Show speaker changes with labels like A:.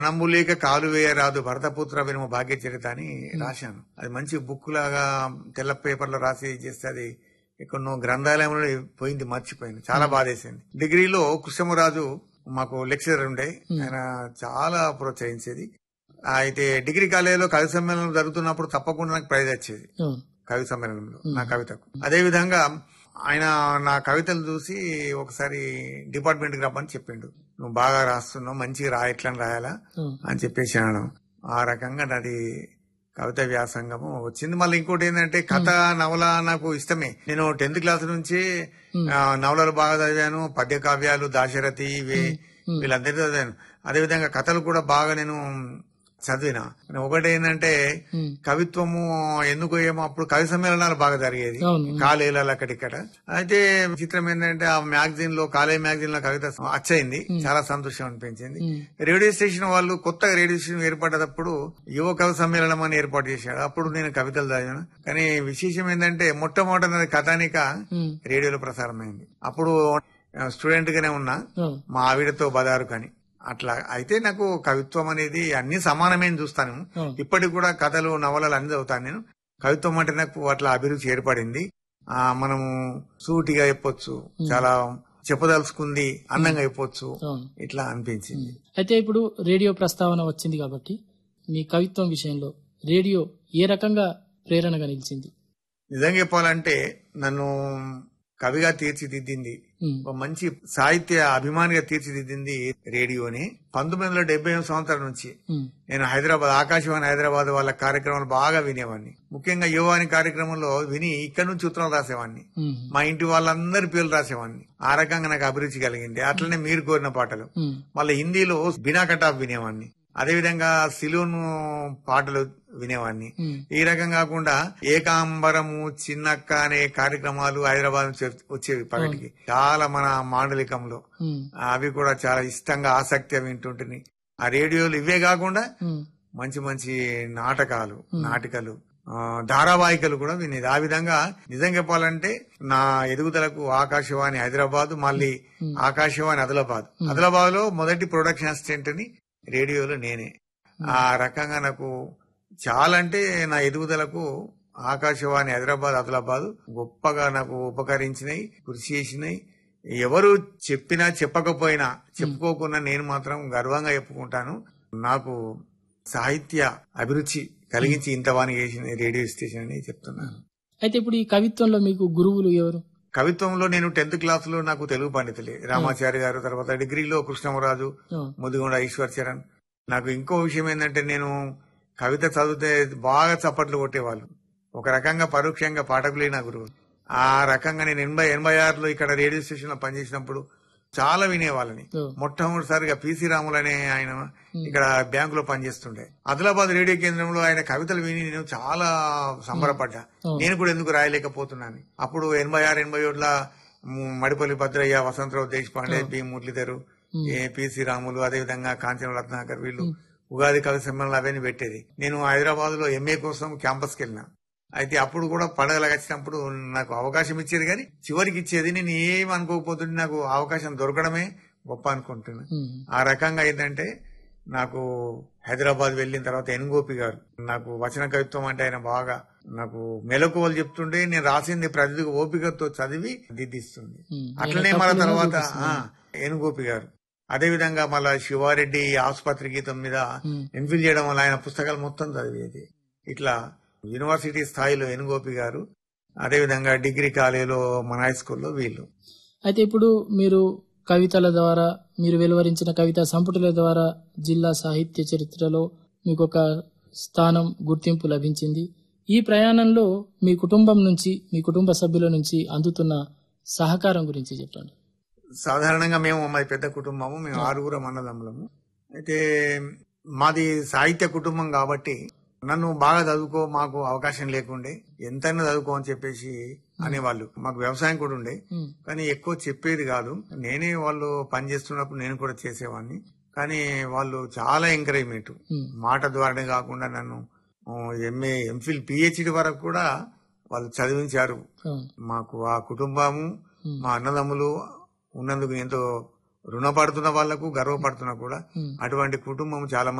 A: నంబులేక కాలు వేయరాదు భరతపుత్ర వినుమ భాగ్య చరిత అని రాశాను అది మంచి బుక్ లాగా తెల్ల పేపర్లో రాసి చేస్తే అది ఎక్కడో గ్రంథాలయంలో పోయింది మర్చిపోయింది చాలా బాధేసింది డిగ్రీలో కృష్ణమరాజు మాకు లెక్చరర్ ఉండే ఆయన చాలా ప్రోత్సహించేది అయితే డిగ్రీ కాలేజీలో కవి సమ్మేళనం జరుగుతున్నప్పుడు తప్పకుండా నాకు ప్రైజ్ వచ్చేది
B: అవును
A: కవి సమ్మేళనంలో నా కవితకు అదే విధంగా ఆయన నా కవితలు చూసి ఒకసారి డిపార్ట్మెంట్ కి రమ్మని చెప్పిండు నువ్వు బాగా రాస్తున్నావు మంచిగా రా ఎట్లా రాయాలా
B: అవును
A: అని చెప్పేసి అనడం ఆ రకంగా నాది కవిత వ్యాసంగము వచ్చింది మళ్ళీ ఇంకోటి ఏంటంటే కథ నవల నాకు ఇష్టమే నేను టెన్త్ క్లాస్ నుంచి ఆ, నవలలు బాగా చదివాను పద్య కావ్యాలు దాశరథి ఇవి వీళ్ళందరినీ చదివాను అదేవిధంగా కథలు కూడా బాగా నేను చదివిన ఒకటి ఏంటంటే
B: ఉమ్.
A: కవిత్వము ఎందుకు ఏమో అప్పుడు కవి సమ్మేళనాలు బాగా జరిగేది
B: అవును
A: కాలేజీలలో అక్కడిక్కడ అయితే చిత్రం ఏంటంటే ఆ మ్యాగజైన్ లో కాలేజ్ మ్యాగజైన్ లో కవిత అచ్చయింది చాలా సంతోషం అనిపించింది
B: ఉమ్.
A: రేడియో స్టేషన్ వాళ్ళు కొత్తగా రేడియో స్టేషన్ ఏర్పడ్డప్పుడు యువ కవి సమ్మేళనం అని ఏర్పాటు చేశాడు అప్పుడు నేను కవితలు చదివాను కానీ విశేషం ఏంటంటే మొట్టమొదటి నాది కథానిక
B: ఉమ్.
A: రేడియోలో ప్రసారమైంది అప్పుడు స్టూడెంట్ గానే ఉన్నా
B: అవును
A: మా ఆవిడతో బదారు కానీ అట్లా అయితే నాకు కవిత్వం అనేది అన్ని సమానమే అని చూస్తాను
B: అవును.
A: ఇప్పటికి కూడా కథలు నవలలు అన్ని చదువుతాను నేను కవిత్వం అంటే నాకు అట్లా అభిరుచి ఏర్పడింది ఆ మనము సూటిగా చెప్పొచ్చు చాలా చెప్పదలుచుకుంది అందంగా చెప్పొచ్చు
B: అవును
A: ఇట్లా అనిపించింది
B: అయితే ఇప్పుడు రేడియో ప్రస్తావన వచ్చింది కాబట్టి మీ కవిత్వం విషయంలో రేడియో ఏ రకంగా ప్రేరణగా నిలిచింది
A: నిజంగా చెప్పాలంటే నన్ను కవిగా తీర్చిదిద్దింది
B: ఉమ్.
A: ఒక మంచి సాహిత్య అభిమానిగా తీర్చిదిద్దింది రేడియోని పంతొమ్మిది వందల డెబ్బై ఎనిమిది సంవత్సరాల నుంచి
B: ఉమ్.
A: నేను హైదరాబాద్ ఆకాశవాణి హైదరాబాద్ వాళ్ళ కార్యక్రమాలు బాగా వినేవాడిని ముఖ్యంగా యువాని కార్యక్రమంలో విని ఇక్కడ నుంచి ఉత్తరం రాసేవాడిని
B: ఉమ్.
A: మా ఇంటి వాళ్ళందరి పేర్లు రాసేవాడిని ఆ రకంగా నాకు అభిరుచి కలిగింది అట్లనే మీరు కోరిన పాటలు
B: ఉమ్.
A: మళ్ళీ హిందీలో బినా కటాఫ్ వినేవాడిని అదేవిధంగా సిలోన్ పాటలు వినేవాడిని
B: ఉమ్.
A: ఈ రకం కాకుండా ఏకాంబరము చిన్నక్క అనే కార్యక్రమాలు హైదరాబాద్ నుంచి వచ్చేవి పగటికి చాలా మన మాండలికంలో
B: ఉమ్.
A: అవి కూడా చాలా ఇష్టంగా ఆసక్తిగా వింటుంటుంది ఆ రేడియోలు ఇవే కాకుండా
B: ఉమ్.
A: మంచి మంచి నాటకాలు నాటికలు ఆ, ధారావాహికలు కూడా వినేది ఆ విధంగా నిజం చెప్పాలంటే నా ఎదుగుదలకు ఆకాశవాణి హైదరాబాద్ మళ్ళీ ఆకాశవాణి ఆదిలాబాద్ ఆదిలాబాద్ లో మొదటి ప్రొడక్షన్ అసిస్టెంట్ ని రేడియోలో నేనే ఆ రకంగా నాకు చాలా అంటే నా ఎదుగుదలకు ఆకాశవాణి హైదరాబాద్ ఆదిలాబాద్ గొప్పగా నాకు ఉపకరించినాయి కృషి చేసినాయి ఎవరు చెప్పినా చెప్పకపోయినా చెప్పుకోకున్నా నేను మాత్రం గర్వంగా చెప్పుకుంటాను నాకు సాహిత్య అభిరుచి కలిగించి ఇంతవాని చేసిన రేడియో స్టేషన్ అని చెప్తున్నాను
B: అయితే ఇప్పుడు ఈ కవిత్వంలో మీకు గురువులు ఎవరు
A: కవిత్వంలో నేను టెన్త్ క్లాస్ లో నాకు తెలుగు పండితులే రామాచారి గారు తర్వాత డిగ్రీలో కృష్ణమరాజు
B: అవును.
A: ముదిగొండ ఈశ్వర్ చరణ్ నాకు ఇంకో విషయం ఏంటంటే నేను కవిత చదివితే బాగా చప్పట్లు కొట్టేవాళ్ళు ఒక రకంగా పరోక్షంగా పాఠకులే నా గురువు ఆ రకంగా నేను ఎనభై ఎనభై ఆరులో ఇక్కడ రేడియో స్టేషన్ లో పనిచేసినప్పుడు చాలా వినేవాళ్ళని
B: ఓ.
A: మొట్టమొదటిసారిగా పిసి రాములు అనే ఆయన ఇక్కడ బ్యాంకులో పనిచేస్తుండే ఆదిలాబాద్ రేడియో కేంద్రంలో ఆయన కవితలు విని నేను చాలా సంబరపడ్డా
B: ఓ.
A: నేను కూడా ఎందుకు రాయలేకపోతున్నాను అప్పుడు ఎనభై ఆరు ఎనభై ఏడుల Madipalli Bhadraiah Vasantharao Deshpande B Muralidhar A PC Ramulu అదేవిధంగా కాంచన రత్నాకర్ వీళ్ళు ఉగాది కవి సమ్మేళనాలు అవన్నీ పెట్టేది నేను హైదరాబాద్ లో ఎంఏ కోసం క్యాంపస్ కి వెళ్ళినా అయితే అప్పుడు కూడా పండగలకు వచ్చినప్పుడు నాకు అవకాశం ఇచ్చేది కానీ చివరికి ఇచ్చేది నేను ఏం అనుకోకపోతుంటే నాకు అవకాశం దొరకడమే గొప్ప అనుకుంటున్నా
B: ఉమ్.
A: ఆ రకంగా ఏంటంటే నాకు హైదరాబాద్ వెళ్ళిన తర్వాత ఎనుగోపి గారు నాకు వచన కవిత్వం అంటే ఆయన బాగా నాకు మెలకువలు చెప్తుంటే నేను రాసింది ప్రతి ఓపికతో చదివి దిద్దిస్తుంది
B: ఉమ్.
A: అట్లనే మన తర్వాత ఆ, ఎనుగోపి గారు అదే విధంగా మళ్ళా శివారెడ్డి ఆసుపత్రి గీతం మీద
B: ఉమ్.
A: ఎంఫిల్ చేయడం వల్ల ఆయన పుస్తకాలు మొత్తం చదివేది ఇట్లా యూనివర్సిటీ స్థాయిలో ఎనుగోపి గారు అదే విధంగా డిగ్రీ కాలేజీలో మన హై స్కూల్లో వీళ్ళు
B: అయితే ఇప్పుడు మీరు కవితల ద్వారా మీరు వెలువరించిన కవితా సంపుటుల ద్వారా జిల్లా సాహిత్య చరిత్రలో మీకు ఒక స్థానం గుర్తింపు లభించింది ఈ ప్రయాణంలో మీ కుటుంబం నుంచి మీ కుటుంబ సభ్యుల నుంచి అందుతున్న సహకారం గురించి చెప్పండి
A: సాధారణంగా మేము మాది పెద్ద కుటుంబము మేము ఆరుగురం అన్నదమ్ములము అయితే మాది సాహిత్య కుటుంబం కాబట్టి నన్ను బాగా చదువుకో మాకు అవకాశం లేకుండే ఎంతైనా చదువుకో అని చెప్పేసి అనేవాళ్ళు మాకు వ్యవసాయం కూడా ఉండే
B: ఉమ్,
A: కానీ ఎక్కువ చెప్పేది కాదు నేనే వాళ్ళు పని చేస్తున్నప్పుడు నేను కూడా చేసేవాడిని కానీ వాళ్ళు చాలా ఎంకరేజ్మెంట్
B: ఉమ్,
A: మాట ద్వారానే కాకుండా నన్ను ఎంఏ ఎంఫిల్ పిహెచ్డి వరకు కూడా వాళ్ళు చదివించారు
B: అవును.
A: మాకు ఆ కుటుంబము
B: ఉమ్,
A: మా అన్నదమ్ములు ఉన్నందుకు ఎంతో రుణపడుతున్న వాళ్లకు గర్వపడుతున్నా కూడా
B: ఉమ్.
A: అటువంటి కుటుంబం చాలా